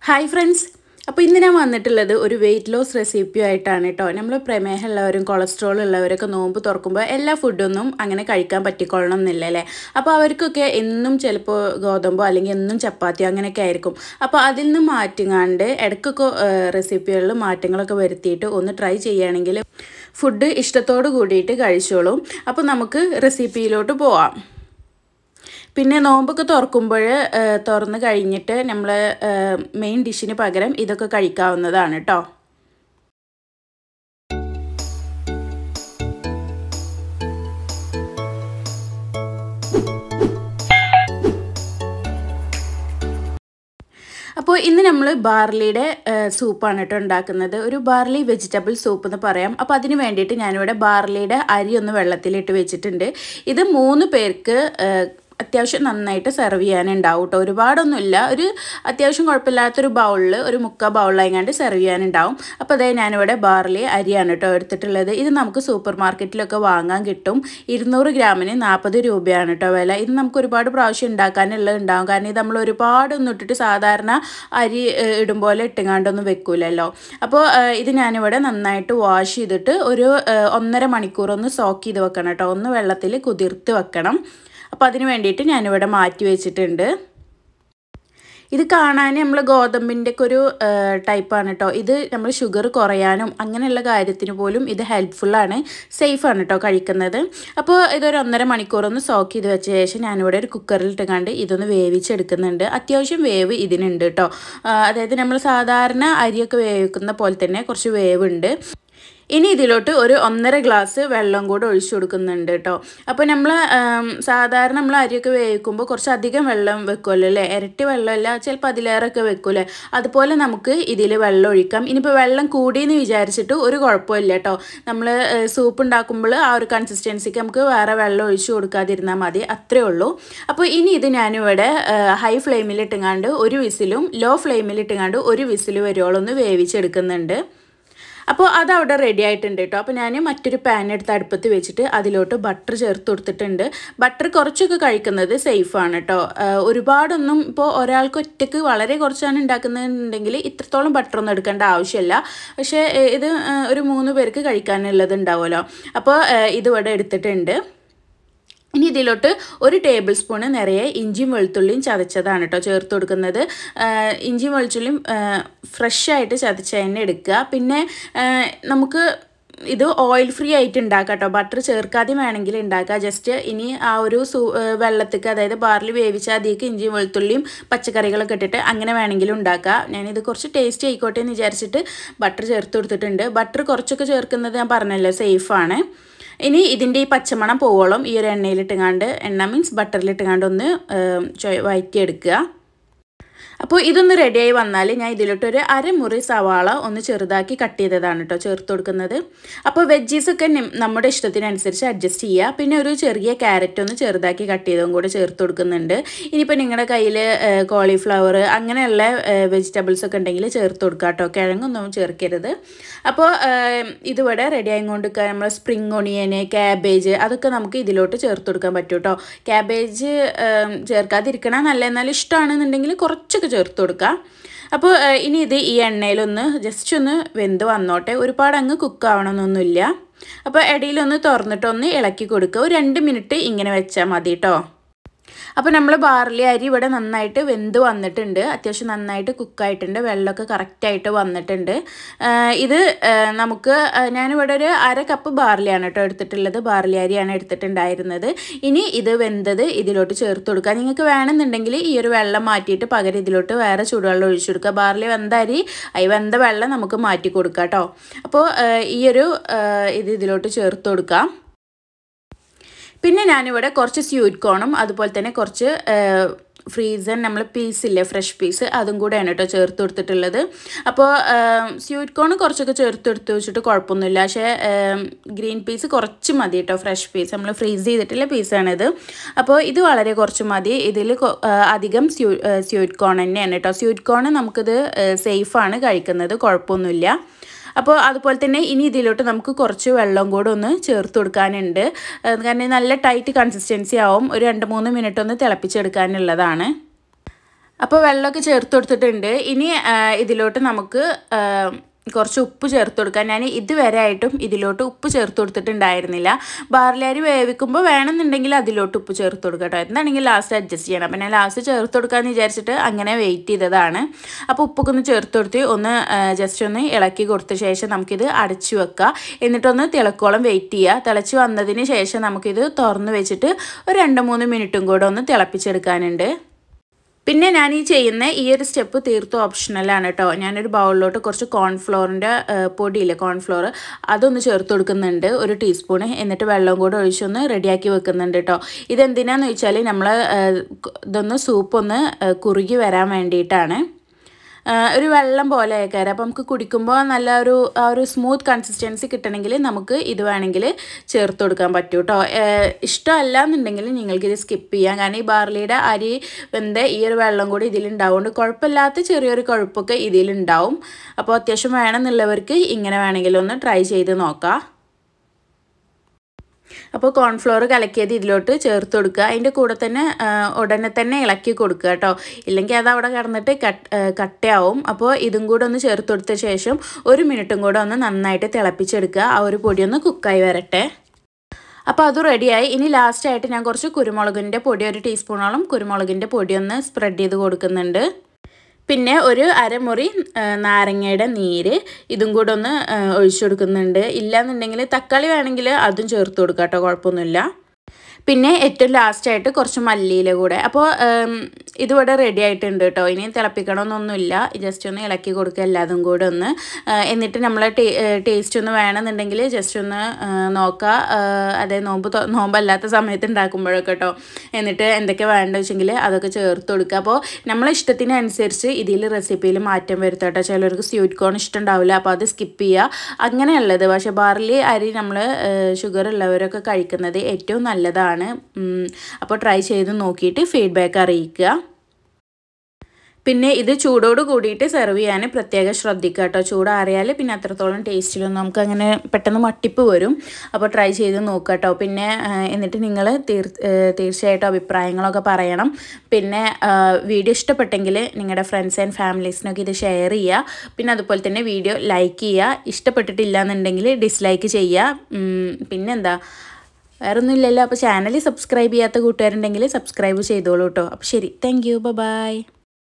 hi friends അപ്പോൾ ഇന്ന് ഞാൻ വന്നിട്ടുള്ളത് ഒരു വെയിറ്റ് ലോസ് റെസിപ്പി ആയിട്ടാണ് കേട്ടോ നമ്മൾ പ്രമേഹമുള്ളവരും കൊളസ്ട്രോൾ ഉള്ളവരൊക്കെ നോമ്പ് തുറക്കുമ്പോൾ എല്ലാ ഫുഡൊന്നും അങ്ങനെ കഴിക്കാൻ പറ്റിക്കൊള്ളണം എന്നില്ല അല്ലേ അപ്പോൾ അവർക്കൊക്കെ എന്നും ചിലപ്പോൾ ഗോതമ്പോ അല്ലെങ്കിൽ എന്നും ചപ്പാത്തിയോ അങ്ങനെയൊക്കെ ആയിരിക്കും അപ്പോൾ അതിൽ നിന്ന് മാറ്റിങ്ങാണ്ട് ഇടയ്ക്കൊക്കെ റെസിപ്പികളിൽ മാറ്റങ്ങളൊക്കെ വരുത്തിയിട്ട് ഒന്ന് ട്രൈ ചെയ്യുകയാണെങ്കിൽ ഫുഡ് ഇഷ്ടത്തോട് കൂടിയിട്ട് കഴിച്ചോളും അപ്പോൾ നമുക്ക് റെസിപ്പിയിലോട്ട് പോവാം പിന്നെ നോമ്പൊക്കെ തുറക്കുമ്പോൾ തുറന്ന് കഴിഞ്ഞിട്ട് നമ്മൾ മെയിൻ ഡിഷിന് പകരം ഇതൊക്കെ കഴിക്കാവുന്നതാണ് കേട്ടോ അപ്പോൾ ഇന്ന് നമ്മൾ ബാർലിയുടെ സൂപ്പാണ് കേട്ടോ ഉണ്ടാക്കുന്നത് ഒരു ബാർലി വെജിറ്റബിൾ സൂപ്പ് എന്ന് പറയാം അപ്പോൾ അതിന് വേണ്ടിയിട്ട് ഞാനിവിടെ ബാർലിയുടെ അരി ഒന്ന് വെള്ളത്തിലിട്ട് വെച്ചിട്ടുണ്ട് ഇത് മൂന്ന് പേർക്ക് അത്യാവശ്യം നന്നായിട്ട് സെർവ് ചെയ്യാനുണ്ടാവും കേട്ടോ ഒരുപാടൊന്നുമില്ല ഒരു അത്യാവശ്യം കുഴപ്പമില്ലാത്തൊരു ബൗളിൽ ഒരു മുക്കാൽ ബൗളിലായിങ്ങാണ്ട് സെർവ് ചെയ്യാനുണ്ടാവും അപ്പോൾ അതേ ഞാനിവിടെ ബാർലി അരിയാണ് കേട്ടോ എടുത്തിട്ടുള്ളത് ഇത് നമുക്ക് സൂപ്പർ മാർക്കറ്റിലൊക്കെ വാങ്ങാൻ കിട്ടും ഇരുന്നൂറ് ഗ്രാമിന് നാൽപ്പത് രൂപയാണ് കേട്ടോ വില ഇത് നമുക്ക് ഒരുപാട് പ്രാവശ്യം ഉണ്ടാക്കാനുള്ളത് ഉണ്ടാവും കാരണം ഇത് നമ്മൾ ഒരുപാടൊന്നും ഇട്ടിട്ട് സാധാരണ അരി ഇടും പോലെ ഇട്ടുങ്ങാണ്ടൊന്നും വെക്കൂലല്ലോ അപ്പോൾ ഇത് ഞാനിവിടെ നന്നായിട്ട് വാഷ് ചെയ്തിട്ട് ഒരു ഒന്നര മണിക്കൂർ ഒന്ന് സോക്ക് ചെയ്ത് വെക്കണം കേട്ടോ ഒന്ന് വെള്ളത്തിൽ കുതിർത്ത് വെക്കണം അപ്പോൾ അതിന് വേണ്ടിയിട്ട് ഞാനിവിടെ മാറ്റി വെച്ചിട്ടുണ്ട് ഇത് കാണാൻ നമ്മൾ ഗോതമ്പിൻ്റെ ഒക്കെ ഒരു ടൈപ്പാണ് കേട്ടോ ഇത് നമ്മൾ ഷുഗർ കുറയാനും അങ്ങനെയുള്ള കാര്യത്തിന് പോലും ഇത് ഹെൽപ്ഫുള്ളാണ് സേഫാണ് കേട്ടോ കഴിക്കുന്നത് അപ്പോൾ ഇതൊരു ഒന്നര മണിക്കൂർ ഒന്ന് സോക്ക് ചെയ്ത് വെച്ച ശേഷം ഞാനിവിടെ ഒരു കുക്കറിൽ ഇട്ടുകൊണ്ട് ഇതൊന്ന് വേവിച്ചെടുക്കുന്നുണ്ട് അത്യാവശ്യം വേവ് ഇതിനുണ്ട് കേട്ടോ അതായത് നമ്മൾ സാധാരണ അരിയൊക്കെ വേവിക്കുന്ന പോലെ തന്നെ കുറച്ച് വേവുണ്ട് ഇനി ഇതിലോട്ട് ഒരു ഒന്നര ഗ്ലാസ് വെള്ളം കൂടെ ഒഴിച്ചു കൊടുക്കുന്നുണ്ട് കേട്ടോ അപ്പോൾ നമ്മൾ സാധാരണ നമ്മൾ അരിയൊക്കെ വേവിക്കുമ്പോൾ കുറച്ച് അധികം വെള്ളം വെക്കുമല്ലോ അല്ലേ ഇരട്ടി വെള്ളമല്ല ചിലപ്പോൾ അതിലേറെയൊക്കെ വെക്കൂലേ അതുപോലെ നമുക്ക് ഇതിൽ വെള്ളം ഒഴിക്കാം ഇനിയിപ്പോൾ വെള്ളം കൂടിയെന്ന് വിചാരിച്ചിട്ട് ഒരു കുഴപ്പമില്ല കേട്ടോ നമ്മൾ സൂപ്പ് ഉണ്ടാക്കുമ്പോൾ ആ ഒരു കൺസിസ്റ്റൻസിക്ക് നമുക്ക് വേറെ വെള്ളം ഒഴിച്ചു കൊടുക്കാതിരുന്നാൽ മതി അത്രേ ഉള്ളൂ അപ്പോൾ ഇനി ഇത് ഞാനിവിടെ ഹൈ ഫ്ലെയിമിൽ ഇട്ടുങ്ങാണ്ട് ഒരു വിസിലും ലോ ഫ്ലെയിമിൽ ഇട്ടുങ്ങാണ്ട് ഒരു വിസിൽ വരുവോളം ഒന്ന് വേവിച്ചെടുക്കുന്നുണ്ട് അപ്പോൾ അതവിടെ റെഡി ആയിട്ടുണ്ട് കേട്ടോ അപ്പോൾ ഞാൻ മറ്റൊരു പാൻ എടുത്ത് അടുപ്പത്ത് വെച്ചിട്ട് അതിലോട്ട് ബട്ടർ ചേർത്ത് കൊടുത്തിട്ടുണ്ട് ബട്ടർ കുറച്ചൊക്കെ കഴിക്കുന്നത് സേഫാണ് കേട്ടോ ഒരുപാടൊന്നും ഇപ്പോൾ ഒരാൾക്ക് ഒറ്റയ്ക്ക് വളരെ കുറച്ചാണ് ഉണ്ടാക്കുന്നതെന്നുണ്ടെങ്കിൽ ഇത്രത്തോളം ബട്ടറൊന്നും എടുക്കേണ്ട ആവശ്യമില്ല പക്ഷേ ഇത് ഒരു മൂന്ന് പേർക്ക് കഴിക്കാനുള്ളത് ഉണ്ടാവുമല്ലോ അപ്പോൾ ഇതിവിടെ എടുത്തിട്ടുണ്ട് ഇനി ഇതിലോട്ട് ഒരു ടേബിൾ സ്പൂണ് നിറയെ ഇഞ്ചിയും വെളുത്തുള്ളിയും ചതച്ചതാണ് കേട്ടോ ചേർത്ത് കൊടുക്കുന്നത് ഇഞ്ചിയും വെളുത്തുള്ളിയും ഫ്രഷ് ആയിട്ട് ചതച്ച എണ്ണ എടുക്കുക പിന്നെ നമുക്ക് ഇത് ഓയിൽ ഫ്രീ ആയിട്ട് ഉണ്ടാക്കാം കേട്ടോ ബട്ടർ ചേർക്കാതെ വേണമെങ്കിൽ ഉണ്ടാക്കുക ജസ്റ്റ് ഇനി ആ ഒരു സൂ വെള്ളത്തേക്ക് അതായത് ബാർലി വേവിച്ച അതിലേക്ക് ഇഞ്ചിയും വെളുത്തുള്ളിയും പച്ചക്കറികളൊക്കെ ഇട്ടിട്ട് അങ്ങനെ വേണമെങ്കിലും ഉണ്ടാക്കുക ഞാനിത് കുറച്ച് ടേസ്റ്റ് ആയിക്കോട്ടെ എന്ന് വിചാരിച്ചിട്ട് ബട്ടർ ചേർത്ത് കൊടുത്തിട്ടുണ്ട് ബട്ടർ കുറച്ചൊക്കെ ചേർക്കുന്നത് ഞാൻ പറഞ്ഞല്ലോ സേഫാണ് ഇനി ഇതിൻ്റെ ഈ പച്ചമണം പോവോളം ഈ ഒരു എണ്ണയിലിട്ടുങ്ങാണ്ട് എണ്ണ മീൻസ് ബട്ടറിലിട്ടുങ്ങാണ്ട് ഒന്ന് വയറ്റിയെടുക്കുക അപ്പോൾ ഇതൊന്ന് റെഡിയായി വന്നാൽ ഞാൻ ഇതിലോട്ട് ഒരു അരമുറി സവാള ഒന്ന് ചെറുതാക്കി കട്ട് ചെയ്തതാണ് കേട്ടോ ചേർത്ത് കൊടുക്കുന്നത് അപ്പോൾ വെജീസൊക്കെ നമ്മുടെ ഇഷ്ടത്തിനനുസരിച്ച് അഡ്ജസ്റ്റ് ചെയ്യുക പിന്നെ ഒരു ചെറിയ ക്യാരറ്റ് ഒന്ന് ചെറുതാക്കി കട്ട് ചെയ്തതും കൂടെ ചേർത്ത് കൊടുക്കുന്നുണ്ട് ഇനിയിപ്പോൾ നിങ്ങളുടെ കയ്യിൽ കോളിഫ്ലവർ അങ്ങനെയുള്ള വെജിറ്റബിൾസ് ഒക്കെ ഉണ്ടെങ്കിൽ ചേർത്ത് കൊടുക്കുക കേട്ടോ കിഴങ്ങൊന്നും ചേർക്കരുത് അപ്പോൾ ഇതിവിടെ റെഡി ആയിക്കൊണ്ട് നമ്മൾ സ്പ്രിങ് ഒണിയന് ക്യാബേജ് അതൊക്കെ നമുക്ക് ഇതിലോട്ട് ചേർത്ത് കൊടുക്കാൻ പറ്റും കേട്ടോ ക്യാബേജ് ചേർക്കാതിരിക്കണം നല്ല എന്നാൽ ഇഷ്ടമാണെന്നുണ്ടെങ്കിൽ കുറച്ചൊക്കെ ചേർത്ത് കൊടുക്കുക അപ്പോൾ ഇനി ഇത് ഈ എണ്ണയിലൊന്ന് ജസ്റ്റ് ഒന്ന് വെന്ത് വന്നോട്ടെ ഒരുപാട് അങ്ങ് കുക്ക് ആവണമെന്നൊന്നുമില്ല അപ്പോൾ ഇടയിലൊന്ന് തുറന്നിട്ടൊന്ന് ഇളക്കി കൊടുക്കുക ഒരു രണ്ട് മിനിറ്റ് ഇങ്ങനെ വെച്ചാൽ മതി കേട്ടോ അപ്പോൾ നമ്മൾ ബാർലി അരി ഇവിടെ നന്നായിട്ട് വെന്ത് വന്നിട്ടുണ്ട് അത്യാവശ്യം നന്നായിട്ട് കുക്കായിട്ടുണ്ട് വെള്ളമൊക്കെ കറക്റ്റായിട്ട് വന്നിട്ടുണ്ട് ഇത് നമുക്ക് ഞാനിവിടെ ഒരു അര കപ്പ് ബാർലിയാണ് കേട്ടോ എടുത്തിട്ടുള്ളത് ബാർലി അരിയാണ് എടുത്തിട്ടുണ്ടായിരുന്നത് ഇനി ഇത് വെന്തത് ഇതിലോട്ട് ചേർത്ത് കൊടുക്കുക നിങ്ങൾക്ക് വേണമെന്നുണ്ടെങ്കിൽ ഈ ഒരു വെള്ളം മാറ്റിയിട്ട് പകരം ഇതിലോട്ട് വേറെ ചൂടുവെള്ളം ഒഴിച്ചു കൊടുക്കുക ബാർലി വെന്ത അരി ഈ വെന്ത വെള്ളം നമുക്ക് മാറ്റി കൊടുക്കാം കേട്ടോ അപ്പോൾ ഈ ഒരു ഇത് ഇതിലോട്ട് ചേർത്ത് കൊടുക്കാം പിന്നെ ഞാനിവിടെ കുറച്ച് സ്വീറ്റ് കോണും അതുപോലെ തന്നെ കുറച്ച് ഫ്രീസൺ നമ്മൾ പീസില്ലേ ഫ്രഷ് പീസ് അതും കൂടെയാണ് കേട്ടോ ചേർത്ത് കൊടുത്തിട്ടുള്ളത് അപ്പോൾ സ്വീറ്റ് കോൺ കുറച്ചൊക്കെ ചേർത്ത് എടുത്ത് വെച്ചിട്ട് കുഴപ്പമൊന്നുമില്ല പക്ഷേ ഗ്രീൻ പീസ് കുറച്ച് മതി കേട്ടോ ഫ്രഷ് പീസ് നമ്മൾ ഫ്രീസ് ചെയ്തിട്ടുള്ള പീസാണിത് അപ്പോൾ ഇത് വളരെ കുറച്ച് മതി ഇതിൽ അധികം സ്വീ സ്വീറ്റ് കോൺ തന്നെയാണ് കേട്ടോ സ്വീറ്റ് കോൺ നമുക്കിത് സേഫാണ് കഴിക്കുന്നത് കുഴപ്പമൊന്നുമില്ല അപ്പോൾ അതുപോലെ തന്നെ ഇനി ഇതിലോട്ട് നമുക്ക് കുറച്ച് വെള്ളം കൂടെ ഒന്ന് ചേർത്ത് കൊടുക്കാനുണ്ട് അത് കാരണം നല്ല ടൈറ്റ് കൺസിസ്റ്റൻസി ആവും ഒരു രണ്ട് മൂന്ന് മിനിറ്റ് ഒന്ന് തിളപ്പിച്ചെടുക്കാനുള്ളതാണ് അപ്പോൾ വെള്ളമൊക്കെ ചേർത്ത് കൊടുത്തിട്ടുണ്ട് ഇനി ആ, ഇതിലോട്ട് നമുക്ക് ആ, കുറച്ച് ഉപ്പ് ചേർത്ത് കൊടുക്കാം ഞാൻ ഇതുവരെ ആയിട്ടും ഇതിലോട്ട് ഉപ്പ് ചേർത്ത് കൊടുത്തിട്ടുണ്ടായിരുന്നില്ല ബാർലി അരി വേവിക്കുമ്പോൾ വേണമെന്നുണ്ടെങ്കിൽ അതിലോട്ട് ഉപ്പ് ചേർത്ത് കൊടുക്കാം കേട്ടോ എന്താണെങ്കിൽ ലാസ്റ്റ് അഡ്ജസ്റ്റ് ചെയ്യണം അപ്പം ഞാൻ ലാസ്റ്റ് ചേർത്ത് കൊടുക്കാമെന്ന് വിചാരിച്ചിട്ട് അങ്ങനെ വെയിറ്റ് ചെയ്തതാണ് അപ്പോൾ ഉപ്പൊക്കെ ഒന്ന് ചേർത്ത് കൊടുത്ത് ഒന്ന് ജസ്റ്റ് ഒന്ന് ഇളക്കി കൊടുത്ത ശേഷം നമുക്കിത് അടച്ചു വെക്കുക എന്നിട്ടൊന്ന് തിളക്കോളം വെയിറ്റ് ചെയ്യുക തിളച്ച് വന്നതിന് ശേഷം നമുക്കിത് തുറന്ന് വെച്ചിട്ട് ഒരു രണ്ട് മൂന്ന് മിനിറ്റും കൂടെ ഒന്ന് തിളപ്പിച്ചെടുക്കാനുണ്ട് പിന്നെ ഞാൻ ഈ ചെയ്യുന്ന ഈ ഒരു സ്റ്റെപ്പ് തീർത്തും ഓപ്ഷണലാണ് കേട്ടോ ഞാനൊരു ബൗളിലോട്ട് കുറച്ച് കോൺഫ്ലോറിൻ്റെ പൊടിയില്ലേ കോൺഫ്ലോർ അതൊന്ന് ചേർത്ത് കൊടുക്കുന്നുണ്ട് ഒരു ടീസ്പൂണ് എന്നിട്ട് വെള്ളം കൂടെ ഒഴിച്ചൊന്ന് റെഡിയാക്കി വെക്കുന്നുണ്ട് കേട്ടോ ഇതെന്തിനാന്ന് വെച്ചാൽ നമ്മൾ ഇതൊന്ന് സൂപ്പ് ഒന്ന് ഏഹ്, കുറുകി വരാൻ വേണ്ടിയിട്ടാണ് ആഹ് ഒരു വെള്ളം പോലെ ആക്കാറ് അപ്പോൾ നമുക്ക് കുടിക്കുമ്പോൾ നല്ല ഒരു ആ ഒരു സ്മൂത്ത് കൺസിസ്റ്റൻസി കിട്ടണമെങ്കിൽ നമുക്ക് ഇത് വേണമെങ്കിൽ ചേർത്ത് കൊടുക്കാൻ പറ്റും കേട്ടോ ഇഷ്ടമല്ല എന്നുണ്ടെങ്കിൽ നിങ്ങൾക്ക് ഇത് സ്കിപ്പ് ചെയ്യാം കാരണം ഈ ബാർലിയുടെ അരി വെന്ത ഈ ഒരു വെള്ളം കൂടി ഇതിലുണ്ടാവുകൊണ്ട് കുഴപ്പമില്ലാത്ത ചെറിയൊരു കുഴപ്പമൊക്കെ ഇതിലുണ്ടാവും അപ്പോൾ അത്യാവശ്യം വേണമെന്നുള്ളവർക്ക് ഇങ്ങനെ വേണമെങ്കിൽ ഒന്ന് ട്രൈ ചെയ്ത് നോക്കാം അപ്പോൾ കോൺഫ്ലോർ കലക്കിയത് ഇതിലോട്ട് ചേർത്ത് കൊടുക്കുക അതിൻ്റെ കൂടെ തന്നെ ആ, ഉടനെ തന്നെ ഇളക്കി കൊടുക്കുക കേട്ടോ ഇല്ലെങ്കിൽ അത് അവിടെ കിടന്നിട്ട് കട്ട് ആ, കട്ടയാവും അപ്പോൾ ഇതും കൂടെ ഒന്ന് ചേർത്ത് കൊടുത്ത ശേഷം ഒരു മിനിറ്റും കൂടെ ഒന്ന് നന്നായിട്ട് തിളപ്പിച്ചെടുക്കുക ആ ഒരു പൊടി ഒന്ന് കുക്കായി വരട്ടെ അപ്പോൾ അത് റെഡിയായി ഇനി ലാസ്റ്റായിട്ട് ഞാൻ കുറച്ച് കുരുമുളകിൻ്റെ പൊടി ഒരു ടീസ്പൂണോളം കുരുമുളകിൻ്റെ പൊടി ഒന്ന് സ്പ്രെഡ് ചെയ്ത് കൊടുക്കുന്നുണ്ട് പിന്നെ ഒരു അരമുറി ആ, നാരങ്ങയുടെ നീര് ഇതും കൂടെ ഒന്ന് ആ, ഒഴിച്ചു കൊടുക്കുന്നുണ്ട് ഇല്ലാന്നുണ്ടെങ്കിൽ തക്കാളി വേണമെങ്കിൽ അതും ചേർത്ത് കൊടുക്കാം കേട്ടോ കുഴപ്പമൊന്നുമില്ല പിന്നെ ഏറ്റവും ലാസ്റ്റായിട്ട് കുറച്ച് മല്ലിയില കൂടെ അപ്പോൾ ഉം, ഇതിവിടെ റെഡി ആയിട്ടുണ്ട് കേട്ടോ ഇനി തിളപ്പിക്കണമെന്നൊന്നുമില്ല ജസ്റ്റ് ഒന്ന് ഇളക്കി കൊടുക്കുക എല്ലാതും കൂടെ ഒന്ന് ആ, എന്നിട്ട് നമ്മൾ ടേസ്റ്റ് ഒന്ന് വേണമെന്നുണ്ടെങ്കിൽ ജസ്റ്റ് ഒന്ന് ആ, നോക്കുക ആ, അതായത് നോമ്പ് തൊ- നോമ്പല്ലാത്ത സമയത്ത് ഉണ്ടാക്കുമ്പോഴൊക്കെ കേട്ടോ എന്നിട്ട് എന്തൊക്കെ വേണ്ടത് വെച്ചെങ്കിൽ അതൊക്കെ ചേർത്ത് കൊടുക്കുക അപ്പോൾ നമ്മളെ ഇഷ്ടത്തിനനുസരിച്ച് ഇതിൽ റെസിപ്പിയിൽ മാറ്റം വരുത്തുക കേട്ടോ ചിലർക്ക് സ്വീറ്റ് കോൺ ഇഷ്ടമുണ്ടാവില്ല അപ്പോൾ അത് സ്കിപ്പ് ചെയ്യുക അങ്ങനെയുള്ളത് പക്ഷേ ബാർലി അരി നമ്മൾ ഷുഗർ ഉള്ളവരൊക്കെ കഴിക്കുന്നത് ഏറ്റവും നല്ലതാണ് ഉം, അപ്പോൾ ട്രൈ ചെയ്ത് നോക്കിയിട്ട് ഫീഡ്ബാക്ക് അറിയിക്കുക പിന്നെ ഇത് ചൂടോട് കൂടിയിട്ട് സെർവ് ചെയ്യാൻ പ്രത്യേകം ശ്രദ്ധിക്കുക കേട്ടോ ചൂടാറിയാൽ പിന്നെ അത്രത്തോളം ടേസ്റ്റിലൊന്നും നമുക്ക് അങ്ങനെ പെട്ടെന്ന് മട്ടിപ്പ് വരും അപ്പോൾ ട്രൈ ചെയ്ത് നോക്കുക കേട്ടോ പിന്നെ ആ, എന്നിട്ട് നിങ്ങൾ തീർ ഏ, തീർച്ചയായിട്ടും അഭിപ്രായങ്ങളൊക്കെ പറയണം പിന്നെ ആ, വീഡിയോ ഇഷ്ടപ്പെട്ടെങ്കിൽ നിങ്ങളുടെ ഫ്രണ്ട്സ് ആൻഡ് ഫാമിലീസിനൊക്കെ ഇത് ഷെയർ ചെയ്യുക പിന്നെ അതുപോലെ തന്നെ വീഡിയോ ലൈക്ക് ചെയ്യുക ഇഷ്ടപ്പെട്ടിട്ടില്ല എന്നുണ്ടെങ്കിൽ ഡിസ്ലൈക്ക് ചെയ്യുക ഉം, പിന്നെന്താ വേറെ ഒന്നുമില്ലല്ലോ അപ്പോൾ ചാനൽ സബ്സ്ക്രൈബ് ചെയ്യാത്ത കൂട്ടുകാരുണ്ടെങ്കിൽ സബ്സ്ക്രൈബ് ചെയ്തോളൂ കേട്ടോ അപ്പോൾ ശരി താങ്ക് യു ബൈ